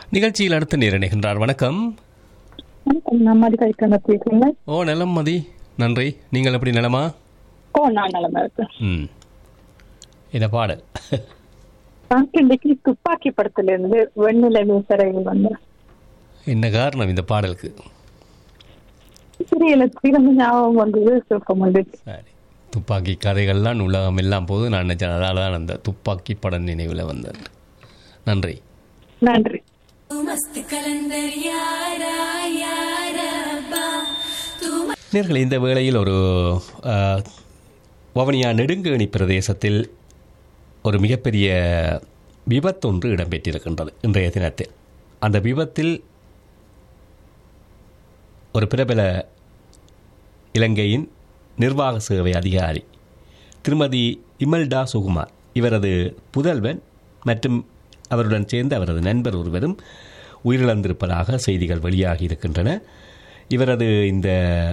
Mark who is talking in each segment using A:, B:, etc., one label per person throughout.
A: நிகழ்ச்சியில் அடுத்து நேரணிகின்றார் வணக்கம்
B: வணக்கம் நான் மதி கழிக்கிற பேசுறீங்க
A: ஓ நலம் மதி நன்றி நீங்கள் எப்படி நலமா
B: ஓ நான் நலமா இருக்கேன்
A: ம் இந்த பாடல்
B: நான் இன்னைக்கு துப்பாக்கி படத்துல இருந்து வெண்ணிலவு சிறையில் வந்தேன்
A: என்ன காரணம் இந்த பாடலுக்கு
B: தெரியல திரும்ப ஞாபகம் வந்தது சுருக்கம் வந்துச்சு
A: சரி துப்பாக்கி கதைகள்லாம் உலகம் எல்லாம் போது நான் நினைச்சேன் அதனால தான் அந்த துப்பாக்கி படம் நினைவில் வந்தது நன்றி
B: நன்றி
C: मस्त कलंदर यारा यारा बा तू
A: நேர்கள் இந்த வேளையில் ஒரு அஹ், வவுனியா நெடுங்கேணி பிரதேசத்தில் ஒரு மிகப்பெரிய விபத்தொன்று இடம்பெற்றிருக்கின்றது இன்றைய தினத்தில் அந்த விபத்தில் ஒரு பிரபல இலங்கையின் நிர்வாக சேவை அதிகாரி திருமதி இமல்டா சுகுமார் இவரது புதல்வன் மற்றும் அவருடன் சேர்ந்த அவரது நண்பர் ஒருவரும் உயிரிழந்திருப்பதாக செய்திகள் வெளியாகி இருக்கின்றன இவரது இந்த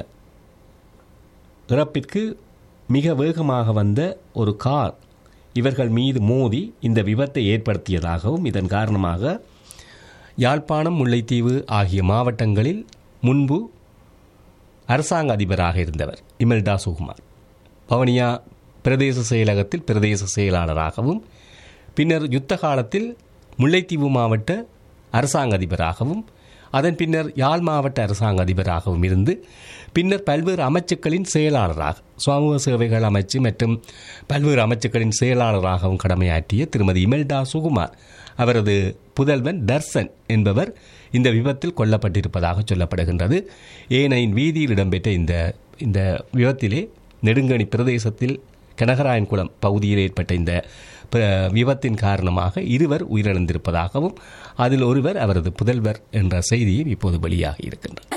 A: இறப்பிற்கு மிக வேகமாக வந்த ஒரு கார் இவர்கள் மீது மோதி இந்த விபத்தை ஏற்படுத்தியதாகவும் இதன் காரணமாக யாழ்ப்பாணம் முல்லைத்தீவு ஆகிய மாவட்டங்களில் முன்பு அரசாங்க அதிபராக இருந்தவர் இமெல்டா சுகுமார் பவனியா பிரதேச செயலகத்தில் பிரதேச செயலாளராகவும் பின்னர் யுத்த காலத்தில் முல்லைத்தீவு மாவட்ட அரசாங்க அதிபராகவும் அதன் பின்னர் யாழ் மாவட்ட அரசாங்க அதிபராகவும் இருந்து பின்னர் பல்வேறு அமைச்சுக்களின் செயலாளராக சமூக சேவைகள் அமைச்சு மற்றும் பல்வேறு அமைச்சுக்களின் செயலாளராகவும் கடமையாற்றிய திருமதி இமெல்டா சுகுமார் அவரது புதல்வன் தர்சன் என்பவர் இந்த விபத்தில் கொல்லப்பட்டிருப்பதாக சொல்லப்படுகின்றது ஏனையின் வீதியில் இடம்பெற்ற இந்த இந்த விபத்திலே நெடுங்கணி பிரதேசத்தில் கனகராயன்குளம் பகுதியில் ஏற்பட்ட இந்த ப- விபத்தின் காரணமாக இருவர் உயிரிழந்திருப்பதாகவும் அதில் ஒருவர் அவரது புதல்வர் என்ற செய்தியும் இப்போது வெளியாகி இருக்கின்றது